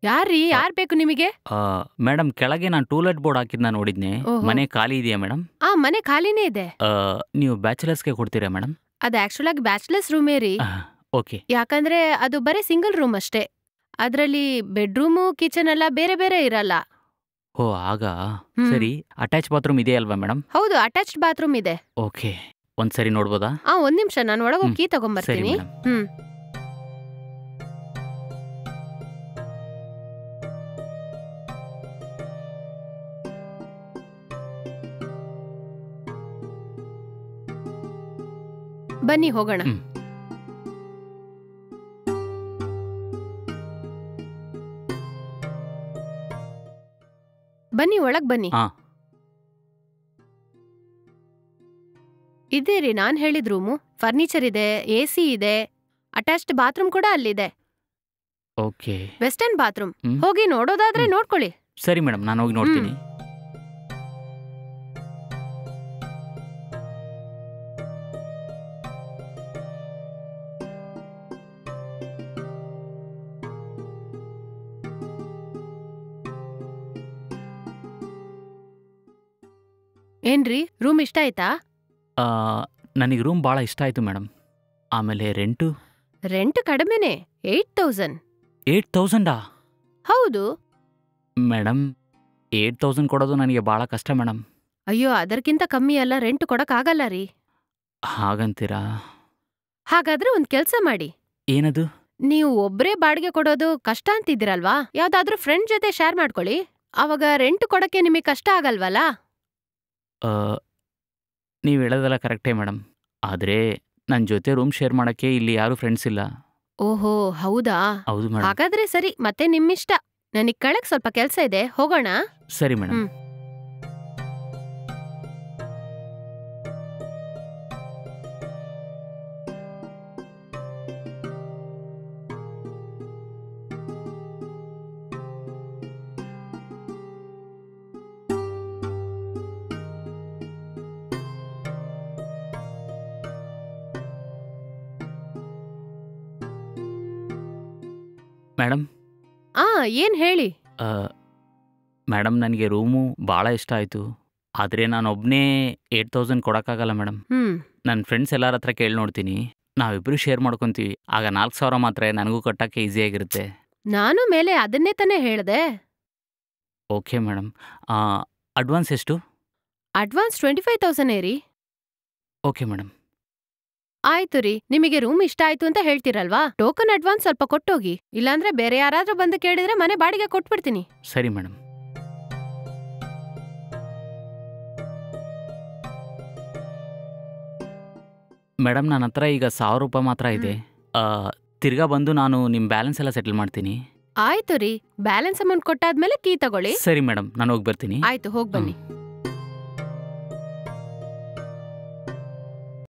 ಯಾರ್ರೀ ಯಾರ್ ಬೇಕು ನಿಮಗೆ ಮೇಡಮ್ ಕೆಳಗೆ ನಾನು ಟೂಲೆಟ್ ಬೋರ್ಡ್ ಹಾಕಿದ್ನ ನೋಡಿದ್ನೆ ಓಹೋ. ಮನೆ ಖಾಲಿ ಇದೆಯಾ ಮೇಡಮ್ ಆ ಮನೆ ಖಾಲಿನೇ ಇದೆ ನೀವು ಬ್ಯಾಚುಲರ್ಸ್ಗೆ ಕೊಡ್ತೀರಾ ಮೇಡಮ್ ಅದು ಆಕ್ಚುಲ್ ಆಗಿ ಬ್ಯಾಚ್ಲರ್ಸ್ ರೂಮೇ ರೀ ಓಕೆ ಯಾಕಂದ್ರೆ ಅದು ಬರೀ ಸಿಂಗಲ್ ರೂಮ್ ಅಷ್ಟೇ ಅದ್ರಲ್ಲಿ ಬೆಡ್ರೂಮು ಕಿಚನ್ ಎಲ್ಲ ಬೇರೆ ಬೇರೆ ಇರಲ್ಲ ಓ ಆಗ ಹ್ಮ್. ಸರಿ ಅಟ್ಯಾಚ್ ಬಾತ್ರೂಮ್ ಇದೆಯಲ್ವಾ ಮೇಡಮ್ ಹೌದು ಅಟ್ಯಾಚ್ಡ್ ಬಾತ್ರೂಮ್ ಇದೆ ಓಕೆ ಒಂದ್ಸರಿ ನೋಡ್ಬೋದಾ ಆ ಒಂದ್ ನಿಮಿಷ ನಾನು ಒಳಗೋಗಿ ಹ್ಮ್. ಕೀ ಸರಿ ತಗೊಂಬರ್ತೀನಿ ಮೇಡಮ್ ಹ್ಮ್ ಬನ್ನಿ ಹೋಗೋಣ ಹ್ಮ್. ಬನ್ನಿ ಒಳಗ್ ಬನ್ನಿ ಹಾ. ಇದೆ ರೀ ನಾನ್ ಹೇಳಿದ್ ರೂಮು ಫರ್ನಿಚರ್ ಇದೆ ಎ ಸಿ ಇದೆ ಅಟ್ಯಾಚ್ಡ್ ಬಾತ್ರೂಮ್ ಕೂಡ ಅಲ್ಲಿದೆ ಓಕೆ ವೆಸ್ಟರ್ನ್ ಬಾತ್ರೂಮ್ ಹ್ಮ್. ಹೋಗಿ ನೋಡೋದಾದ್ರೆ ಹ್ಮ್. ನೋಡ್ಕೊಳ್ಳಿ ಸರಿ ಮೇಡಮ್ ನಾನು ಹೋಗಿ ನೋಡ್ತೀನಿ ಏನ್ರಿ ರೂಮ್ ಇಷ್ಟ ಆಯ್ತಾ ನನಗೆ ರೂಮ್ ಭಾಳ ಇಷ್ಟ ಆಯಿತು ಮೇಡಮ್ ಆಮೇಲೆ ರೆಂಟು ರೆಂಟ್ ಕಡಿಮೆನೆ ಏಟ್ ತೌಸಂಡ್ ಏಯ್ಟ್ ತೌಸಂಡಾ ಹೌದು ಮೇಡಮ್ ಏಯ್ಟ್ ತೌಸಂಡ್ ಕೊಡೋದು ನನಗೆ ಭಾಳ ಕಷ್ಟ ಮೇಡಮ್ ಅಯ್ಯೋ ಅದಕ್ಕಿಂತ ಕಮ್ಮಿ ಎಲ್ಲ ರೆಂಟ್ ಕೊಡಕ್ಕಾಗಲ್ಲ ರೀ ಹಾಗಂತೀರಾ ಹಾಗಾದ್ರೆ ಒಂದ್ ಕೆಲ್ಸ ಮಾಡಿ ಏನದು ನೀವು ಒಬ್ರೇ ಬಾಡಿಗೆ ಕೊಡೋದು ಕಷ್ಟ ಅಂತಿದ್ದೀರಲ್ವಾ ಯಾವ್ದಾದ್ರೂ ಫ್ರೆಂಡ್ ಜೊತೆ ಶೇರ್ ಮಾಡ್ಕೊಳ್ಳಿ ಅವಾಗ ರೆಂಟ್ ಕೊಡಕ್ಕೆ ನಿಮಗೆ ಕಷ್ಟ ಆಗಲ್ವಲ್ಲ ನೀವು ಹೇಳೋದೆಲ್ಲ ಕರೆಕ್ಟೇ ಮೇಡಮ್ ಆದರೆ ನನ್ನ ಜೊತೆ ರೂಮ್ ಶೇರ್ ಮಾಡೋಕ್ಕೆ ಇಲ್ಲಿ ಯಾರೂ ಫ್ರೆಂಡ್ಸ್ ಇಲ್ಲ ಓಹೋ ಹೌದಾ ಹೌದು ಮೇಡಮ್ ಹಾಗಾದ್ರೆ ಸರಿ ಮತ್ತೆ ನಿಮ್ಮಿಷ್ಟ ನನಗ್ ಕೆಳಗ್ ಸ್ವಲ್ಪ ಕೆಲ್ಸ ಇದೆ ಹೋಗೋಣ ಸರಿ ಮೇಡಮ್ ಹ್ಮ್. ಮೇಡಮ್ ಆ ಏನ್ ಹೇಳಿ ಮೇಡಮ್ ನನಗೆ ರೂಮು ಭಾಳ ಇಷ್ಟ ಆಯಿತು ಆದರೆ ನಾನು ಒಬ್ಬನೇ ಏಯ್ಟ್ ತೌಸಂಡ್ ಕೊಡೋಕ್ಕಾಗಲ್ಲ ಮೇಡಮ್ ಹ್ಮ್ ನನ್ನ ಫ್ರೆಂಡ್ಸ್ ಎಲ್ಲರ ಹತ್ರ ಕೇಳಿ ನೋಡ್ತೀನಿ ನಾವಿಬ್ಬರು ಶೇರ್ ಮಾಡ್ಕೊತೀವಿ ಆಗ ನಾಲ್ಕು ಸಾವಿರ ಮಾತ್ರ ನನಗೂ ಕಟ್ಟೋಕ್ಕೆ ಈಸಿಯಾಗಿರುತ್ತೆ ನಾನು ಮೇಲೆ ಅದನ್ನೇ ತಾನೇ ಹೇಳ್ದೆ ಓಕೆ ಮೇಡಮ್ ಅಡ್ವಾನ್ಸ್ ಎಷ್ಟು ಅಡ್ವಾನ್ಸ್ ಟ್ವೆಂಟಿ ಫೈವ್ ತೌಸಂಡ್ ರೀ ಓಕೆ ಮೇಡಮ್ ಆಯ್ತು ರೀ ನಿಮಗೆ ರೂಮ್ ಇಷ್ಟ ಆಯ್ತು ಅಂತ ಹೇಳ್ತೀರಲ್ವಾ ಟೋಕನ್ ಅಡ್ವಾನ್ಸ್ ಸ್ವಲ್ಪ ಕೊಟ್ಟೋಗಿ ಇಲ್ಲಾಂದ್ರೆ ಬೇರೆ ಯಾರಾದ್ರೂ ಬಂದು ಕೇಳಿದ್ರೆ ಮನೆ ಬಾಡಿಗೆ ಕೊಟ್ಬಿಡ್ತೀನಿ ಸರಿ ಮೇಡಮ್ ಮೇಡಮ್ ನನ್ನ ಹತ್ರ ಈಗ ಸಾವಿರ ರೂಪಾಯಿ ಮಾತ್ರ ಇದೆ ಆ, ತಿರ್ಗಾ ಬಂದು ನಾನು ನಿಮ್ಮ ಬ್ಯಾಲೆನ್ಸ್ ಎಲ್ಲ ಸೆಟಲ್ ಮಾಡ್ತೀನಿ ಆಯ್ತು ರೀ ಬ್ಯಾಲೆನ್ಸ್ ಅಮೌಂಟ್ ಕೊಟ್ಟಾದ್ಮೇಲೆ ಕೀ ತಗೊಳ್ಳಿ ಸರಿ ಮೇಡಮ್ ನಾನು ಹೋಗಿ ಬರ್ತೀನಿ ಆಯ್ತು ಹೋಗ್ ಬನ್ನಿ ಹ್ಮ್.